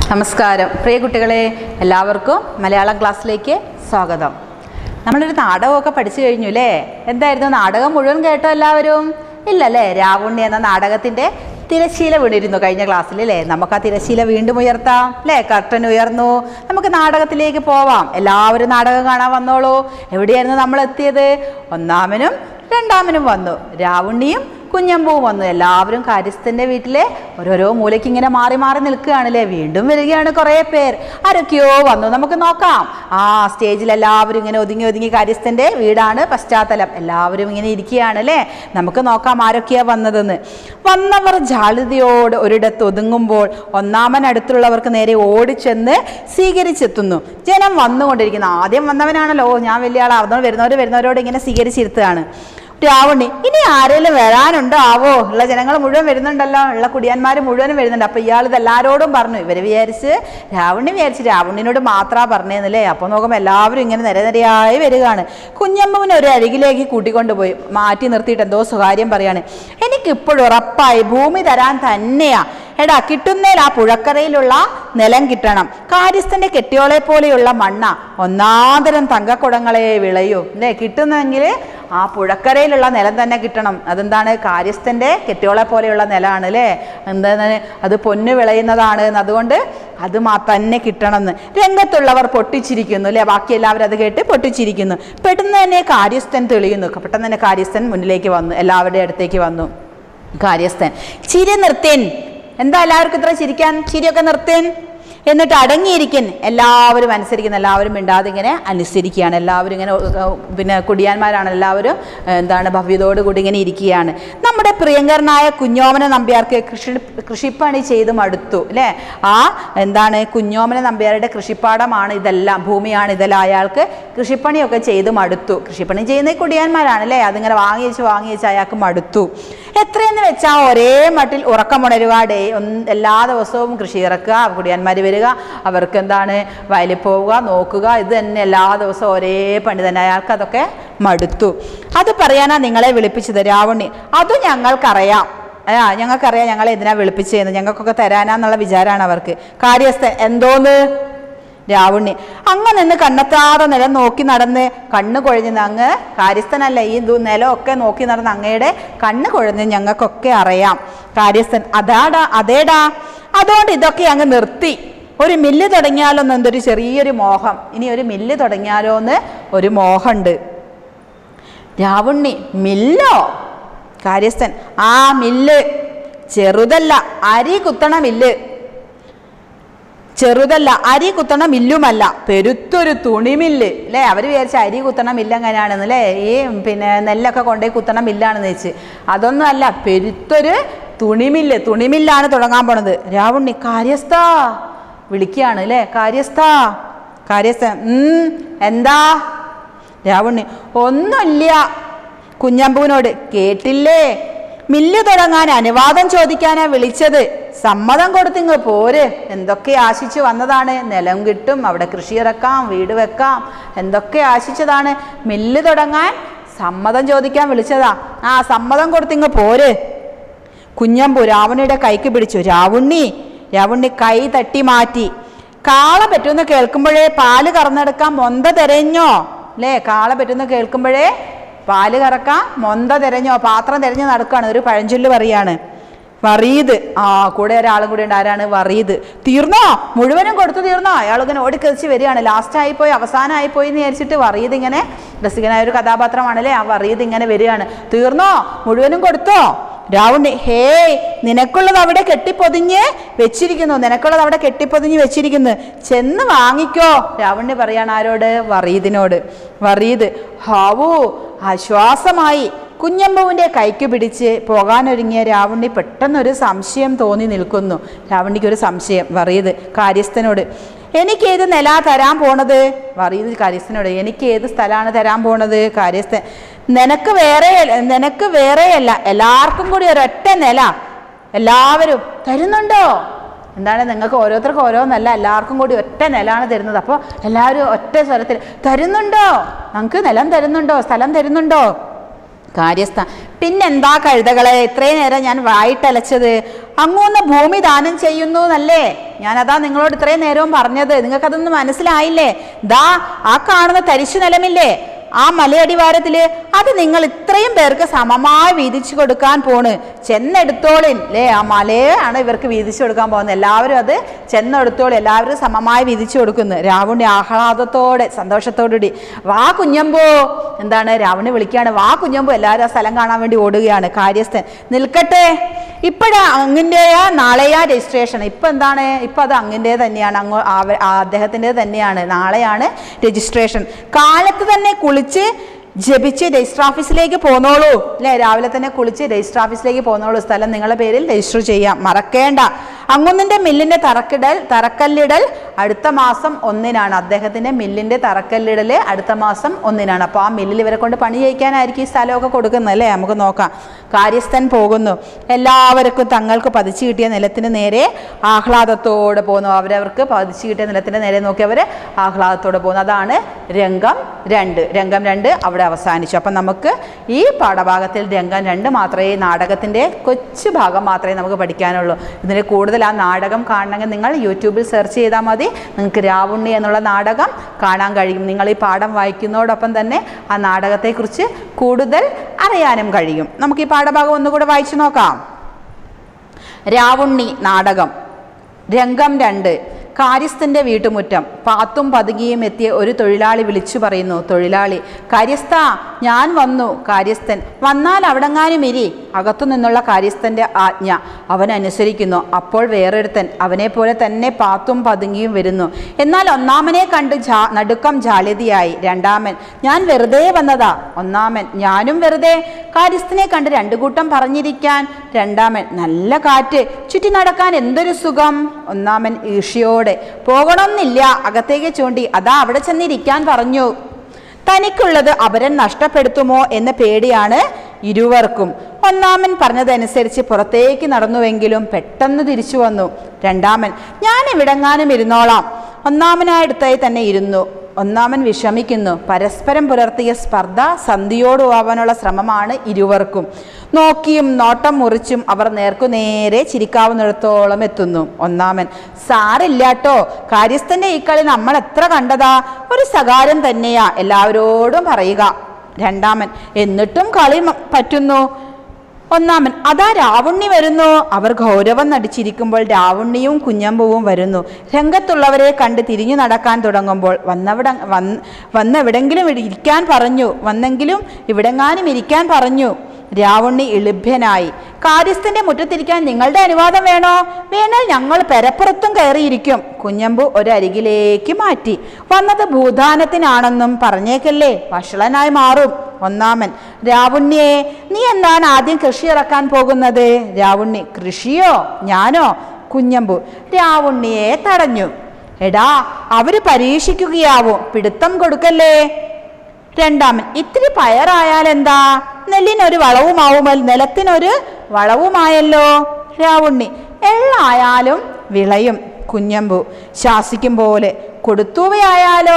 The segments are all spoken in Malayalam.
നമസ്കാരം പ്രിയ കുട്ടികളെ എല്ലാവർക്കും മലയാളം ക്ലാസ്സിലേക്ക് സ്വാഗതം നമ്മളൊരു നാടകമൊക്കെ പഠിച്ചു കഴിഞ്ഞു അല്ലേ എന്തായിരുന്നു നാടകം മുഴുവൻ കേട്ടോ എല്ലാവരും ഇല്ലല്ലേ രാവുണ്ണി എന്ന നാടകത്തിൻ്റെ തിരശീല വീണിരുന്നു കഴിഞ്ഞ ക്ലാസ്സിൽ അല്ലേ നമുക്ക് ആ തിരശീല വീണ്ടും ഉയർത്താം അല്ലേ കർട്ടൻ ഉയർന്നു നമുക്ക് നാടകത്തിലേക്ക് പോവാം എല്ലാവരും നാടകം കാണാൻ വന്നോളൂ എവിടെയായിരുന്നു നമ്മൾ എത്തിയത് ഒന്നാമനും രണ്ടാമനും വന്നു രാവുണ്ണിയും കുഞ്ഞമ്പൂവും വന്നു എല്ലാവരും കാര്യസ്ഥൻ്റെ വീട്ടിലെ ഓരോരോ മൂലയ്ക്ക് ഇങ്ങനെ മാറി മാറി നിൽക്കുകയാണല്ലേ വീണ്ടും വരികയാണ് കുറേ പേർ ആരൊക്കെയോ വന്നു നമുക്ക് നോക്കാം ആ സ്റ്റേജിൽ എല്ലാവരും ഇങ്ങനെ ഒതുങ്ങി ഒതുങ്ങി കാര്യസ്ഥൻ്റെ വീടാണ് പശ്ചാത്തലം എല്ലാവരും ഇങ്ങനെ ഇരിക്കുകയാണ് അല്ലേ നമുക്ക് നോക്കാം ആരൊക്കെയാ വന്നതെന്ന് വന്നവർ ജാളിതയോട് ഒരിടത്ത് ഒതുങ്ങുമ്പോൾ ഒന്നാമൻ അടുത്തുള്ളവർക്ക് നേരെ ഓടിച്ചെന്ന് സ്വീകരിച്ചെത്തുന്നു ജനം വന്നുകൊണ്ടിരിക്കുന്നു ആദ്യം വന്നവനാണല്ലോ "ഓ, ഞാൻ വലിയ ആളാവുന്നവർ വരുന്നവർ വരുന്നവരോട് ഇങ്ങനെ സ്വീകരിച്ചിരുത്തുകയാണ് രാവണി ഇനി ആരെങ്കിലും വരാനുണ്ടോ ആവോ ഉള്ള ജനങ്ങൾ മുഴുവൻ വരുന്നുണ്ടല്ലോ ഉള്ള കുടിയാന്മാർ മുഴുവനും വരുന്നുണ്ട് അപ്പൊ ഇയാൾ ഇത് എല്ലാവരോടും പറഞ്ഞു ഇവര് വിചാരിച്ച് രാവണി വിചാരിച്ച് രാവണിനോട് മാത്രാ പറഞ്ഞേന്നല്ലേ അപ്പൊ നോക്കുമ്പോൾ എല്ലാവരും ഇങ്ങനെ നിരനിരയായി വരികയാണ് കുഞ്ഞമ്മവിനെ ഒരു അരികിലേക്ക് കൂട്ടിക്കൊണ്ടുപോയി മാറ്റി നിർത്തിയിട്ട് എന്തോ സ്വകാര്യം പറയാണ് എനിക്കിപ്പോഴും ഉറപ്പായി ഭൂമി തരാൻ തന്നെയാ എടാ കിട്ടുന്നേൽ ആ പുഴക്കരയിലുള്ള നിലം കിട്ടണം കാര്യസ്ഥന്റെ കെട്ടിയോളെ പോലെയുള്ള മണ്ണ ഒന്നാന്തരം തങ്കക്കുടങ്ങളെ വിളയൂ അല്ലേ കിട്ടുന്നെങ്കിൽ ആ പുഴക്കരയിലുള്ള നിലം തന്നെ കിട്ടണം അതെന്താണ് കാര്യസ്ഥന്റെ കെട്ടിയോളെ പോലെയുള്ള നിലമാണ് അല്ലേ എന്താണ് അത് പൊന്ന് വിളയുന്നതാണ് എന്ന് അതുകൊണ്ട് അത് മാ തന്നെ കിട്ടണമെന്ന് രംഗത്തുള്ളവർ പൊട്ടിച്ചിരിക്കുന്നു അല്ലേ ബാക്കി എല്ലാവരും അത് കേട്ട് പൊട്ടിച്ചിരിക്കുന്നു പെട്ടെന്ന് തന്നെ കാര്യസ്ഥൻ തെളിയുന്നു പെട്ടെന്ന് തന്നെ കാര്യസ്ഥൻ മുന്നിലേക്ക് വന്നു എല്ലാവരുടെ അടുത്തേക്ക് വന്നു കാര്യസ്ഥൻ ചിരി നിർത്തേൻ എന്താ എല്ലാവർക്കും ഇത്ര ചിരിക്കാൻ ചിരിയൊക്കെ നിർത്തേൻ എന്നിട്ട് അടങ്ങിയിരിക്കൻ എല്ലാവരും അനുസരിക്കുന്ന എല്ലാവരും മിണ്ടാതെ ഇങ്ങനെ അനുസരിക്കുകയാണ് എല്ലാവരും ഇങ്ങനെ ഉ- ഉ- പിന്നെ കുടിയാന്മാരാണ് എല്ലാവരും ഏഹ്, എന്താണ് ഭവ്യതയോട് കൂടി ഇങ്ങനെ ഇരിക്കുകയാണ് നമ്മുടെ പ്രിയങ്കരനായ കുഞ്ഞോമന നമ്പ്യാർക്ക് കൃഷി കൃഷിപ്പണി ചെയ്ത് മടുത്തു അല്ലേ ആ എന്താണ് കുഞ്ഞോമന നമ്പ്യാരുടെ കൃഷിപ്പാടമാണ് ഇതെല്ലാം ഭൂമിയാണ് ഇതെല്ലാം അയാൾക്ക് കൃഷിപ്പണിയൊക്കെ ചെയ്ത് മടുത്തു കൃഷിപ്പണി ചെയ്യുന്ന കുടിയാന്മാരാണ് അല്ലേ അതിങ്ങനെ വാങ്ങി വെച്ച് വാങ്ങി വെച്ച് അയാൾക്ക് മടുത്തു എത്രയെന്ന് വെച്ചാൽ ഒരേ മട്ടിൽ ഉറക്കമുണരുക ഡേ ഒന്ന് എല്ലാ ദിവസവും കൃഷി ഇറക്കുക കുടിയാന്മാർ വരിക അവർക്ക് എന്താണ് വയലിൽ പോവുക നോക്കുക ഇത് തന്നെ എല്ലാ ദിവസവും ഒരേ പണി തന്നെ അയാൾക്ക് അതൊക്കെ മടുത്തു അത് പറയാനാ നിങ്ങളെ വിളിപ്പിച്ചത് രാവണി അത് ഞങ്ങൾക്കറിയാം ആ ഞങ്ങൾക്കറിയാം ഞങ്ങളെ എന്തിനാ വിളിപ്പിച്ചതെന്ന് ഞങ്ങൾക്കൊക്കെ തരാനാന്നുള്ള വിചാരമാണ് അവർക്ക് കാര്യസ്ഥൻ എന്തോന്ന് രാവുണ്ണി അങ്ങ് നിന്ന് കണ്ണെത്താതെ നിലം നോക്കി നടന്ന് കണ്ണ് കുഴഞ്ഞ് അങ്ങ് കാര്യസ്ഥനല്ല ഈ ദു- നിലമൊക്കെ നോക്കി നടന്ന് അങ്ങയുടെ കണ്ണ് കുഴഞ്ഞ് ഞങ്ങൾക്കൊക്കെ അറിയാം കാര്യസ്ഥൻ അതാടാ അതേടാ അതുകൊണ്ട് ഇതൊക്കെ അങ്ങ് നിർത്തി ഒരു മില്ല് തുടങ്ങിയാലോ എന്ന് എന്തൊരു ചെറിയൊരു മോഹം ഇനി ഒരു മില്ല് തുടങ്ങിയാലോ എന്ന് ഒരു മോഹമുണ്ട് രാവുണ്ണി മില്ലോ കാര്യസ്ഥൻ ആ മില്ല് ചെറുതല്ല അരി കുത്തണ മില്ല് ചെറുതല്ല അരി കുത്തണ മില്ലുമല്ല പെരുത്തൊരു തുണിമില്ല് അല്ലേ അവർ വിചാരിച്ച അരി കുത്തണ മില്ല് എങ്ങനെയാണെന്ന് അല്ലേ ഈ പിന്നെ നെല്ലൊക്കെ കൊണ്ടുപോയി കുത്തണ മില്ലാണെന്ന് വെച്ച് അതൊന്നും അല്ല പെരുത്തൊരു തുണിമില്ല് തുണിമില്ലാണ് തുടങ്ങാൻ പോണത് രാവുണ്ണി കാര്യസ്ഥ വിളിക്കുകയാണ് അല്ലേ കാര്യസ്ഥ കാര്യസ്ഥ ഉം, എന്താ രാവുണ്ണി ഒന്നുമില്ല കുഞ്ഞമ്പുവിനോട് കേട്ടില്ലേ മില്ല് തുടങ്ങാൻ അനുവാദം ചോദിക്കാനാ വിളിച്ചത് സമ്മതം കൊടുത്തിങ്ങ് പോര് എന്തൊക്കെ ആശിച്ചു വന്നതാണ് നിലം കിട്ടും അവിടെ കൃഷി ഇറക്കാം വീട് വെക്കാം എന്തൊക്കെ ആശിച്ചതാണ് മില്ല് തുടങ്ങാൻ സമ്മതം ചോദിക്കാൻ വിളിച്ചതാ ആ സമ്മതം കൊടുത്തിങ്ങ് പോര് കുഞ്ഞമ്പു രാവണിയുടെ കൈക്ക് പിടിച്ചു രാവുണ്ണി രാവുണ്ണി കൈ തട്ടി മാറ്റി കാള പറ്റുമെന്ന് കേൾക്കുമ്പോഴേ പാല് കറന്നെടുക്കാൻ മൊന്ത തിരഞ്ഞോ അല്ലേ കാള പറ്റുമെന്ന് കേൾക്കുമ്പോഴേ പാല് കറക്കാൻ മൊന്ത തിരഞ്ഞോ പാത്രം തിരഞ്ഞ് നടക്കുകയാണ് ഒരു പഴഞ്ചൊല്ല് പറയാണ് വറീത് ആ കൂടെ ഒരാളും കൂടി ഉണ്ട് ആരാണ് വറീത് തീർന്നോ മുഴുവനും കൊടുത്തു തീർന്നോ അയാൾ ഇങ്ങനെ ഓടിക്കതിച്ച് വരികയാണ് ലാസ്റ്റ് ആയിപ്പോയി അവസാനമായി പോയി എന്ന് വിചാരിച്ചിട്ട് വറീത് ഇങ്ങനെ രസികനായ ഒരു കഥാപാത്രമാണല്ലേ ആ വറീത് ഇങ്ങനെ വരികയാണ് തീർന്നോ മുഴുവനും കൊടുത്തോ രാവുണ്ണി ഹേയ് നിനക്കുള്ളത് അവിടെ കെട്ടിപ്പൊതിഞ്ഞ് വെച്ചിരിക്കുന്നു നിനക്കുള്ളത് അവിടെ കെട്ടിപ്പൊതിഞ്ഞ് വെച്ചിരിക്കുന്നു ചെന്ന് വാങ്ങിക്കോ രാവുണ്ണി പറയാണ് ആരോട് വറീദിനോട് വറീദ് ഹാവൂ ആശ്വാസമായി കുഞ്ഞമ്പുവിൻ്റെ കൈക്ക് പിടിച്ച് പോകാനൊരുങ്ങിയ രാവുണ്ണി പെട്ടെന്നൊരു സംശയം തോന്നി നിൽക്കുന്നു രാവുണ്ണിക്ക് ഒരു സംശയം വറീദ് കാര്യസ്ഥനോട് എനിക്ക് ഏത് നില തരാൻ പോണത് വറീദ് കാര്യസ്ഥനോട് എനിക്ക് ഏത് സ്ഥലമാണ് തരാൻ പോണത് കാര്യസ്ഥൻ നിനക്ക് വേറെ നിനക്ക് വേറെയല്ല എല്ലാവർക്കും കൂടി ഒരൊറ്റ നില എല്ലാവരും തരുന്നുണ്ടോ എന്താണ് നിങ്ങൾക്ക് ഓരോരുത്തർക്കും ഓരോന്നല്ല എല്ലാവർക്കും കൂടി ഒറ്റ നിലമാണ് തരുന്നത് അപ്പോൾ എല്ലാവരും ഒറ്റ സ്വരത്തിൽ തരുന്നുണ്ടോ നമുക്ക് നിലം തരുന്നുണ്ടോ സ്ഥലം തരുന്നുണ്ടോ കാര്യസ്ഥ പിന്നെന്താ കഴുതകളെ ഇത്രയും നേരം ഞാൻ വായിട്ടലച്ചത് അങ്ങൊന്ന് ഭൂമി ദാനം ചെയ്യുന്നു എന്നല്ലേ ഞാനതാ നിങ്ങളോട് ഇത്രയും നേരവും പറഞ്ഞത് നിങ്ങൾക്കതൊന്നും മനസ്സിലായില്ലേ ദാ ആ കാണുന്ന തരിശു നിലമില്ലേ ആ മലയടിവാരത്തില് അത് നിങ്ങൾ ഇത്രയും പേർക്ക് സമമായി വീതിച്ചു കൊടുക്കാൻ പോണ് ചെന്നെടുത്തോളിൻ അല്ലേ ആ മലയാണ് ഇവർക്ക് വീതിച്ചു കൊടുക്കാൻ പോകുന്നത് എല്ലാവരും അത് ചെന്നെടുത്തോളി എല്ലാവരും സമമായി വീതിച്ചു കൊടുക്കുന്നു രാവണി ആഹ്ലാദത്തോടെ സന്തോഷത്തോടുകൂടി വാ കുഞ്ഞമ്പോ എന്താണ് രാവണി വിളിക്കുകയാണ് വാ കുഞ്ഞമ്പോ എല്ലാവരും ആ സ്ഥലം കാണാൻ വേണ്ടി ഓടുകയാണ് കാര്യസ്ഥൻ നിൽക്കട്ടെ ഇപ്പോഴാ അങ്ങിൻ്റെയാ നാളെയാ രജിസ്ട്രേഷൻ ഇപ്പം എന്താണ് ഇപ്പം അത് അങ്ങിൻ്റെ തന്നെയാണ് അങ്ങോ ആവ- ആ അദ്ദേഹത്തിൻ്റെ തന്നെയാണ് നാളെയാണ് രജിസ്ട്രേഷൻ കാലത്ത് തന്നെ കുളിച്ച് ജപിച്ച് രജിസ്റ്റർ ഓഫീസിലേക്ക് പോന്നോളൂ അല്ലേ രാവിലെ തന്നെ കുളിച്ച് രജിസ്റ്റർ ഓഫീസിലേക്ക് പോന്നോളൂ സ്ഥലം നിങ്ങളുടെ പേരിൽ രജിസ്റ്റർ ചെയ്യാം മറക്കേണ്ട അങ്ങുന്നിൻ്റെ മില്ലിൻ്റെ തറക്കിടൽ തറക്കല്ലിടൽ അടുത്ത മാസം ഒന്നിനാണ് അദ്ദേഹത്തിൻ്റെ മില്ലിൻ്റെ തറക്കല്ലിടൽ അടുത്ത മാസം ഒന്നിനാണ് അപ്പോൾ ആ മില്ലിൽ ഇവരെ കൊണ്ട് പണി ചെയ്യിക്കാനായിരിക്കും ഈ സ്ഥലമൊക്കെ കൊടുക്കുന്നത് അല്ലേ നമുക്ക് നോക്കാം കാര്യസ്ഥൻ പോകുന്നു എല്ലാവർക്കും തങ്ങൾക്ക് പതിച്ചു കിട്ടിയ നിലത്തിന് നേരെ ആഹ്ലാദത്തോടെ പോകുന്നു അവരവർക്ക് പതിച്ചു കിട്ടിയ നിലത്തിന് നേരെ നോക്കി അവർ ആഹ്ലാദത്തോടെ പോകുന്നു അതാണ് രംഗം രണ്ട് രംഗം രണ്ട് അവിടെ അവസാനിച്ചു അപ്പം നമുക്ക് ഈ പാഠഭാഗത്തിൽ രംഗം രണ്ട് മാത്രമേ ഈ നാടകത്തിൻ്റെ കൊച്ചു ഭാഗം മാത്രമേ നമുക്ക് പഠിക്കാനുള്ളൂ ഇതിന് കൂടുതൽ ആ നാടകം കാണണമെങ്കിൽ നിങ്ങൾ യൂട്യൂബിൽ സെർച്ച് ചെയ്താൽ മതി നിങ്ങൾക്ക് രാവുണ്ണി എന്നുള്ള നാടകം കാണാൻ കഴിയും നിങ്ങൾ ഈ പാഠം വായിക്കുന്നതോടൊപ്പം തന്നെ ആ നാടകത്തെക്കുറിച്ച് കൂടുതൽ അറിയാനും കഴിയും നമുക്ക് ഈ പാഠഭാഗം ഒന്നുകൂടെ വായിച്ചു നോക്കാം രാവുണ്ണി നാടകം രംഗം രണ്ട് കാര്യസ്ഥന്റെ വീട്ടുമുറ്റം പാത്തും പതുങ്ങിയും എത്തിയ ഒരു തൊഴിലാളി വിളിച്ചു പറയുന്നു തൊഴിലാളി കാര്യസ്ഥ ഞാൻ വന്നു കാര്യസ്ഥൻ വന്നാൽ അവിടെങ്ങാനും ഇരി അകത്തു നിന്നുള്ള കാര്യസ്ഥന്റെ ആജ്ഞ അവൻ അനുസരിക്കുന്നു അപ്പോൾ വേറൊരുത്തൻ അവനെ പോലെ തന്നെ പാത്തും പതുങ്ങിയും വരുന്നു എന്നാൽ ഒന്നാമനെ കണ്ട് ജാ നടുക്കം ജാള്യതയായി രണ്ടാമൻ ഞാൻ വെറുതെ വന്നതാ ഒന്നാമൻ ഞാനും വെറുതെ കാര്യസ്ഥനെ കണ്ട് രണ്ടു കൂട്ടം പറഞ്ഞിരിക്കാൻ രണ്ടാമൻ നല്ല കാറ്റ് ചുറ്റി നടക്കാൻ എന്തൊരു സുഖം ഒന്നാമൻ ഈഷിയോടെ പോകണമെന്നില്ല അകത്തേക്ക് ചൂണ്ടി അതാ അവിടെ ചെന്നിരിക്കാൻ പറഞ്ഞു തനിക്കുള്ളത് അപരൻ നഷ്ടപ്പെടുത്തുമോ എന്ന പേടിയാണ് ഇരുവർക്കും ഒന്നാമൻ പറഞ്ഞതനുസരിച്ച് പുറത്തേക്ക് നടന്നുവെങ്കിലും പെട്ടെന്ന് തിരിച്ചു വന്നു രണ്ടാമൻ ഞാൻ ഇവിടെങ്ങാനും ഇരുന്നോളാം ഒന്നാമനായിടത്തായി തന്നെ ഇരുന്നു ഒന്നാമൻ വിഷമിക്കുന്നു പരസ്പരം പുലർത്തിയ സ്പർദ്ധ സന്ധിയോടുവാവാനുള്ള ശ്രമമാണ് ഇരുവർക്കും നോക്കിയും നോട്ടം മുറിച്ചും അവർ നേർക്കുനേരെ ചിരിക്കാവുന്നിടത്തോളം എത്തുന്നു ഒന്നാമൻ സാറില്ലാട്ടോ കാര്യസ്ഥന്റെ ഈ കളി നമ്മൾ എത്ര കണ്ടതാ ഒരു സകാരം തന്നെയാ എല്ലാവരോടും പറയുക രണ്ടാമൻ എന്നിട്ടും കളി മ- പറ്റുന്നു ഒന്നാമൻ അതാ രാവുണ്ണി വരുന്നു അവർ ഗൗരവം നടിച്ചിരിക്കുമ്പോൾ രാവുണ്ണിയും കുഞ്ഞമ്പുവും വരുന്നു രംഗത്തുള്ളവരെ കണ്ട് തിരിഞ്ഞു നടക്കാൻ തുടങ്ങുമ്പോൾ വന്നവിട വന്ന് വന്നെവിടെങ്കിലും ഇരി- ഇരിക്കാൻ പറഞ്ഞു വന്നെങ്കിലും ഇവിടെങ്ങാനും ഇരിക്കാൻ പറഞ്ഞു രാവുണ്ണി എളുഭ്യനായി കാര്യസ്ഥന്റെ മുറ്റത്തിരിക്കാൻ നിങ്ങളുടെ അനുവാദം വേണോ വേണേൽ ഞങ്ങൾ പെരപ്പുറത്തും കയറിയിരിക്കും കുഞ്ഞമ്പു ഒരരികിലേക്ക് മാറ്റി വന്നത് ഭൂദാനത്തിനാണെന്നും പറഞ്ഞേക്കല്ലേ വഷളനായി മാറും ഒന്നാമൻ രാവുണ്ണിയെ നീ എന്താണ് ആദ്യം കൃഷി ഇറക്കാൻ പോകുന്നത് രാവുണ്ണി കൃഷിയോ ഞാനോ കുഞ്ഞമ്പു രാവുണ്ണിയെ തടഞ്ഞു എടാ അവര് പരീക്ഷിക്കുകയാവും പിടുത്തം കൊടുക്കല്ലേ രണ്ടാമൻ ഇത്തിരി പയറായാൽ എന്താ നെല്ലിനൊരു വളവുമാവുമൽ നിലത്തിനൊരു വളവുമായല്ലോ രാവുണ്ണി എള്ളായാലും വിളയും കുഞ്ഞമ്പു ശാസിക്കും പോലെ കൊടുത്തൂവയായാലോ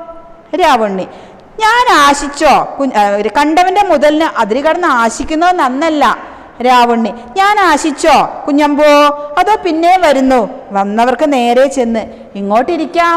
രാവുണ്ണി ഞാൻ ആശിച്ചോ കുഞ്ഞ്- ആ, ഒരു കണ്ടവന്റെ മുതലിന് അതിര് കടന്ന് ആശിക്കുന്നത് നന്നല്ല രാവുണ്ണി ഞാൻ ആശിച്ചോ കുഞ്ഞമ്പോ അതോ പിന്നെ വരുന്നു വന്നവർക്ക് നേരെ ചെന്ന് ഇങ്ങോട്ടിരിക്കാം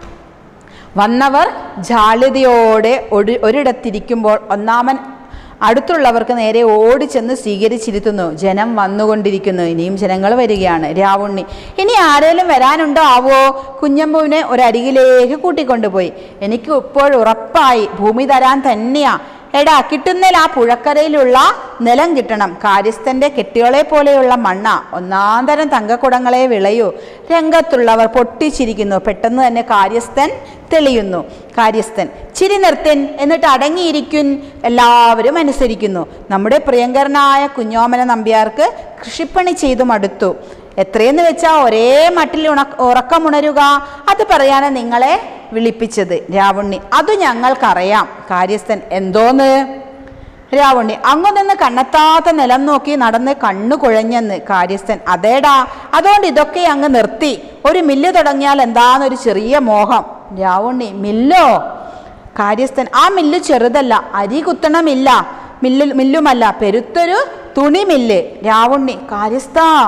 വന്നവർ ജാള്യതയോടെ ഒരു ഒരിടത്തിരിക്കുമ്പോൾ ഒന്നാമൻ അടുത്തുള്ളവർക്ക് നേരെ ഓടിച്ചെന്ന് സ്വീകരിച്ചിരുത്തുന്നു ജനം വന്നുകൊണ്ടിരിക്കുന്നു ഇനിയും ജനങ്ങൾ വരികയാണ് രാവുണ്ണി ഇനി ആരേലും വരാനുണ്ടോ ആവോ കുഞ്ഞമ്പുവിനെ ഒരരികിലേക്ക് കൂട്ടിക്കൊണ്ടുപോയി എനിക്ക് ഇപ്പോൾ ഉറപ്പായി ഭൂമി തരാൻ തന്നെയാ എടാ കിട്ടുന്നതിൽ ആ പുഴക്കരയിലുള്ള നിലം കിട്ടണം കാര്യസ്ഥന്റെ കെട്ടികളെ പോലെയുള്ള മണ്ണ ഒന്നാന്തരം തങ്കക്കുടങ്ങളെ വിളയൂ രംഗത്തുള്ളവർ പൊട്ടിച്ചിരിക്കുന്നു പെട്ടെന്ന് തന്നെ കാര്യസ്ഥൻ തെളിയുന്നു കാര്യസ്ഥൻ ചിരി നിർത്തൻ എന്നിട്ട് അടങ്ങിയിരിക്കുൻ എല്ലാവരും അനുസരിക്കുന്നു നമ്മുടെ പ്രിയങ്കരനായ കുഞ്ഞോമന നമ്പ്യാർക്ക് കൃഷിപ്പണി ചെയ്തു മടുത്തു എത്രയെന്ന് വെച്ചാൽ ഒരേ മട്ടിൽ ഉണ ഉറക്കമുണരുക അത് പറയാനാണ് നിങ്ങളെ വിളിപ്പിച്ചത് രാവുണ്ണി അത് ഞങ്ങൾക്കറിയാം കാര്യസ്ഥൻ എന്തോന്ന് രാവുണ്ണി അങ്ങു നിന്ന് കണ്ണെത്താത്ത നിലം നോക്കി നടന്ന് കണ്ണു കുഴഞ്ഞെന്ന് കാര്യസ്ഥൻ അതേടാ അതുകൊണ്ട് ഇതൊക്കെ അങ്ങ് നിർത്തി ഒരു മില്ല് തുടങ്ങിയാൽ എന്താന്നൊരു ചെറിയ മോഹം രാവുണ്ണി മില്ലോ കാര്യസ്ഥൻ ആ മില്ല് ചെറുതല്ല അരി കുത്തണമില്ല മില്ല് മില്ലുമല്ല പെരുത്തൊരു തുണി മില്ല് രാവുണ്ണി കാര്യസ്ഥ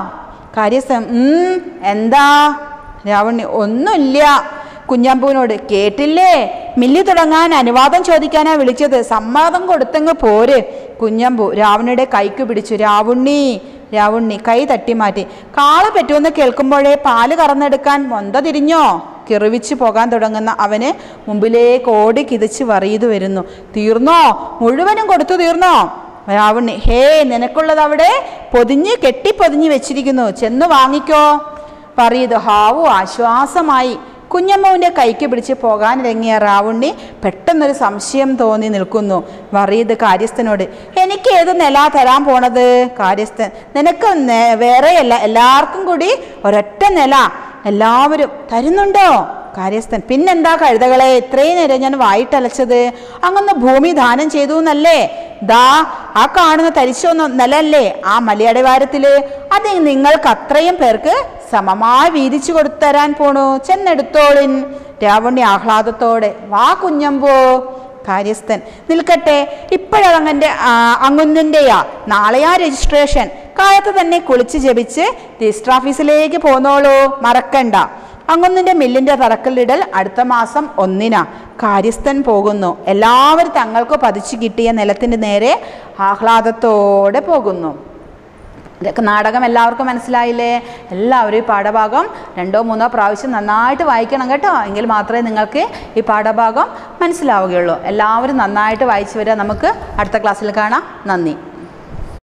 കാര്യസ്ഥൻ "ഉം, എന്താ രാവണി ഒന്നുമില്ല കുഞ്ഞമ്പൂവിനോട് കേട്ടില്ലേ മില്ലി തുടങ്ങാൻ അനുവാദം ചോദിക്കാനാ വിളിച്ചത് സമ്മതം കൊടുത്തങ്ങ് പോര് കുഞ്ഞമ്പു രാവണിയുടെ കൈക്ക് പിടിച്ചു രാവുണ്ണി രാവുണ്ണി കൈ തട്ടി മാറ്റി കാള പറ്റുമെന്ന് കേൾക്കുമ്പോഴേ പാല് കറന്നെടുക്കാൻ മൊന്ത തിരിഞ്ഞോ കിറിവിച്ച് പോകാൻ തുടങ്ങുന്ന അവന് മുമ്പിലേക്ക് ഓടി കിതച്ച് വറിയത് വരുന്നു തീർന്നോ മുഴുവനും കൊടുത്തു തീർന്നോ രാവണി ഹേ നിനക്കുള്ളത് അവിടെ പൊതിഞ്ഞ് കെട്ടി പൊതിഞ്ഞ് വെച്ചിരിക്കുന്നു ചെന്ന് വാങ്ങിക്കോ പറയത് ഹാവു ആശ്വാസമായി കുഞ്ഞമ്മവിൻ്റെ കൈക്ക് പിടിച്ച് പോകാനിറങ്ങിയ റാവുണ്ണി പെട്ടെന്നൊരു സംശയം തോന്നി നിൽക്കുന്നു വറീത് കാര്യസ്ഥനോട് എനിക്ക് ഏത് നില തരാൻ പോണത് കാര്യസ്ഥൻ നിനക്ക് നേ- വേറെയല്ല എല്ലാവർക്കും കൂടി ഒരൊറ്റ നില എല്ലാവരും തരുന്നുണ്ടോ കാര്യസ്ഥൻ പിന്നെന്താ കഴുതകളെ ഇത്രയും നേരം ഞാൻ വായിട്ടലച്ചത് അങ്ങൊന്ന് ഭൂമി ദാനം ചെയ്തു എന്നല്ലേ ദാ ആ കാണുന്ന തരിശൊന്ന നിലല്ലേ ആ മലയടിവാരത്തില് അത് നിങ്ങൾക്ക് അത്രയും പേർക്ക് സമമായി വീതിച്ചു കൊടുത്തരാൻ പോണു ചെന്നെടുത്തോളിൻ രാവണി ആഹ്ലാദത്തോടെ വാ കുഞ്ഞമ്പോ കാര്യസ്ഥൻ നിൽക്കട്ടെ ഇപ്പോഴങ്ങൻ്റെ അങ്ങുന്നിൻ്റെയാ നാളെയാ രജിസ്ട്രേഷൻ കാലത്ത് തന്നെ കുളിച്ച് ജപിച്ച് രജിസ്റ്റർ ഓഫീസിലേക്ക് പോന്നോളൂ മറക്കണ്ട അങ്ങൊന്നിൻ്റെ മില്ലിൻ്റെ തറക്കല്ലിടൽ അടുത്ത മാസം ഒന്നിനാ കാര്യസ്ഥൻ പോകുന്നു എല്ലാവരും തങ്ങൾക്ക് പതിച്ചു കിട്ടിയ നിലത്തിൻ്റെ നേരെ ആഹ്ലാദത്തോടെ പോകുന്നു ഇതൊക്കെ നാടകം എല്ലാവർക്കും മനസ്സിലായില്ലേ എല്ലാവരും ഈ പാഠഭാഗം രണ്ടോ മൂന്നോ പ്രാവശ്യം നന്നായിട്ട് വായിക്കണം കേട്ടോ എങ്കിൽ മാത്രമേ നിങ്ങൾക്ക് ഈ പാഠഭാഗം മനസ്സിലാവുകയുള്ളൂ എല്ലാവരും നന്നായിട്ട് വായിച്ചു വരിക നമുക്ക് അടുത്ത ക്ലാസ്സിൽ കാണാം നന്ദി